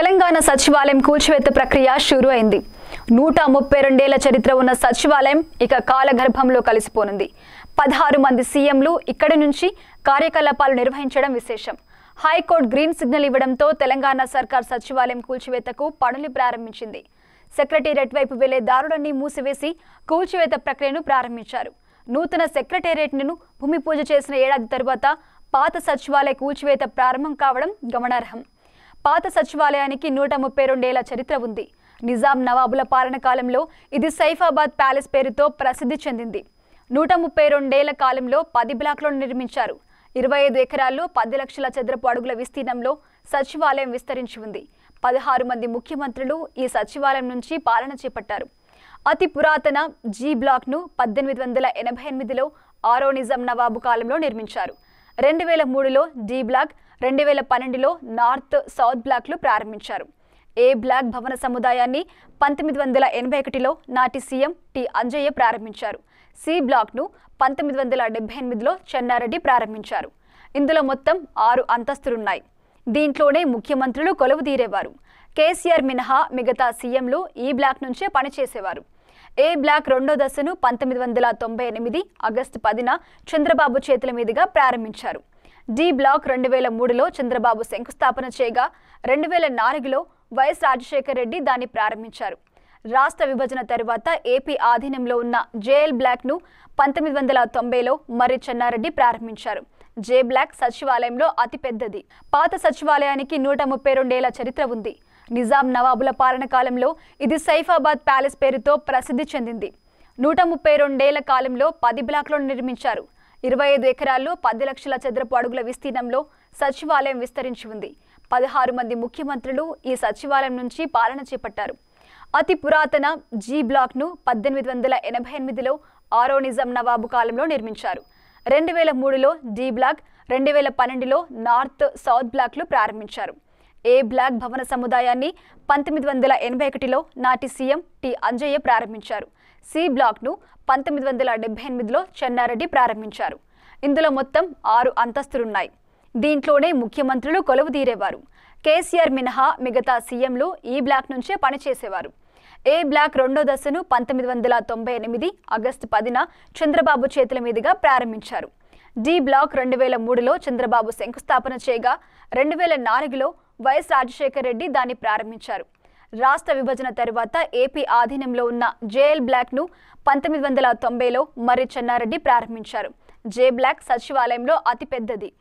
తెలంగాణ సచివాలయం కూల్చివేత ప్రక్రియ షురు అయింది నూట ముప్పై రెండేళ్ల చరిత్ర ఉన్న సచివాలయం ఇక కాలగర్భంలో కలిసిపోనుంది పదహారు మంది సీఎంలు ఇక్కడి నుంచి కార్యకలాపాలు నిర్వహించడం విశేషం హైకోర్టు గ్రీన్ సిగ్నల్ ఇవ్వడంతో తెలంగాణ సర్కార్ సచివాలయం కూల్చివేతకు పనులు ప్రారంభించింది సెక్రటేరియట్ వైపు వెళ్లే దారులన్నీ మూసివేసి కూల్చివేత ప్రక్రియను ప్రారంభించారు నూతన సెక్రటేరియట్ను భూమి పూజ చేసిన ఏడాది తరువాత పాత సచివాలయ కూల్చివేత ప్రారంభం కావడం గమనార్హం పాత సచివాలయానికి నూట ముప్పై రెండేళ్ల చరిత్ర ఉంది నిజాం నవాబుల పాలన కాలంలో ఇది సైఫాబాద్ ప్యాలెస్ పేరుతో ప్రసిద్ధి చెందింది నూట ముప్పై రెండేళ్ల కాలంలో పది బ్లాక్లను నిర్మించారు ఇరవై ఐదు ఎకరాల్లో పది లక్షల చదరపు అడుగుల విస్తీర్ణంలో సచివాలయం విస్తరించి ఉంది పదహారు మంది ముఖ్యమంత్రులు ఈ సచివాలయం నుంచి పాలన చేపట్టారు అతి పురాతన జీ బ్లాక్ను పద్దెనిమిది వందల ఎనభై ఎనిమిదిలో ఆరో నిజాం నవాబు కాలంలో నిర్మించారు రెండు వేల మూడులో డి బ్లాక్ రెండు వేల పన్నెండులో నార్త్ సౌత్ బ్లాక్లు ప్రారంభించారు ఏ బ్లాక్ భవన సముదాయాన్ని పంతొమ్మిది వందల ఎనభై ఒకటిలో నాటి సీఎం టి అంజయ్య ప్రారంభించారు సి బ్లాక్ను పంతొమ్మిది వందల డెబ్బై ఎనిమిదిలో చెన్నారెడ్డి ప్రారంభించారు ఇందులో మొత్తం ఆరు అంతస్తులున్నాయి దీంట్లోనే ముఖ్యమంత్రులు కొలువు తీరేవారు కేసీఆర్ మినహా మిగతా సీఎంలు ఈ బ్లాక్ నుంచే పనిచేసేవారు ఏ బ్లాక్ రెండో దశను పంతొమ్మిది వందల తొంభై ఎనిమిది ఆగస్టు పదిన చంద్రబాబు చేతుల మీదుగా ప్రారంభించారు డి బ్లాక్ రెండు వేల మూడులో చంద్రబాబు శంకుస్థాపన చేయగా రెండు వేల నాలుగులో వైఎస్ రాజశేఖర రెడ్డి దాన్ని ప్రారంభించారు రాష్ట్ర విభజన తరువాత ఏపీ ఆధీనంలో ఉన్న జేఎల్ బ్లాక్ను పంతొమ్మిది వందల తొంభైలో మరి చెన్నారెడ్డి ప్రారంభించారు జే బ్లాక్ సచివాలయంలో అతిపెద్దది పాత సచివాలయానికి నూట ముప్పై రెండేళ్ల చరిత్ర ఉంది నిజాం నవాబుల పాలన కాలంలో ఇది సైఫాబాద్ ప్యాలెస్ పేరుతో ప్రసిద్ధి చెందింది నూట ముప్పై రెండేళ్ల కాలంలో పది బ్లాక్లను నిర్మించారు ఇరవై ఐదు ఎకరాల్లో పది లక్షల చదరపు అడుగుల విస్తీర్ణంలో సచివాలయం విస్తరించి ఉంది పదహారు మంది ముఖ్యమంత్రులు ఈ సచివాలయం నుంచి పాలన చేపట్టారు అతి పురాతన జీ బ్లాక్ను పద్దెనిమిది వందల ఎనభై ఎనిమిదిలో ఆరో నిజాం నవాబు కాలంలో నిర్మించారు రెండు వేల మూడులో డి బ్లాక్ రెండు వేల పన్నెండులో నార్త్ సౌత్ బ్లాక్లు ప్రారంభించారు ఏ బ్లాక్ భవన సముదాయాన్ని పంతొమ్మిది వందల ఎనభై ఒకటిలో నాటి సీఎం టి అంజయ్య ప్రారంభించారు సి బ్లాక్ను పంతొమ్మిది వందల డెబ్బై ఎనిమిదిలో చెన్నారెడ్డి ప్రారంభించారు ఇందులో మొత్తం ఆరు అంతస్తులున్నాయి దీంట్లోనే ముఖ్యమంత్రులు కొలువు తీరేవారు కేసీఆర్ మినహా మిగతా సీఎంలు ఈ బ్లాక్ నుంచే పనిచేసేవారు ఏ బ్లాక్ రెండో దశను పంతొమ్మిది వందల తొంభై ఎనిమిది ఆగస్టు పదిన చంద్రబాబు చేతుల మీదుగా ప్రారంభించారు డి బ్లాక్ రెండు వేల మూడులో చంద్రబాబు శంకుస్థాపన చేయగా రెండు వేల నాలుగులో వైఎస్ రాజశేఖర రెడ్డి దాన్ని ప్రారంభించారు రాష్ట్ర విభజన తరువాత ఏపీ ఆధీనంలో ఉన్న జేఎల్ బ్లాక్ను పంతొమ్మిది వందల తొంభైలో మరి చెన్నారెడ్డి ప్రారంభించారు జే బ్లాక్ సచివాలయంలో అతిపెద్దది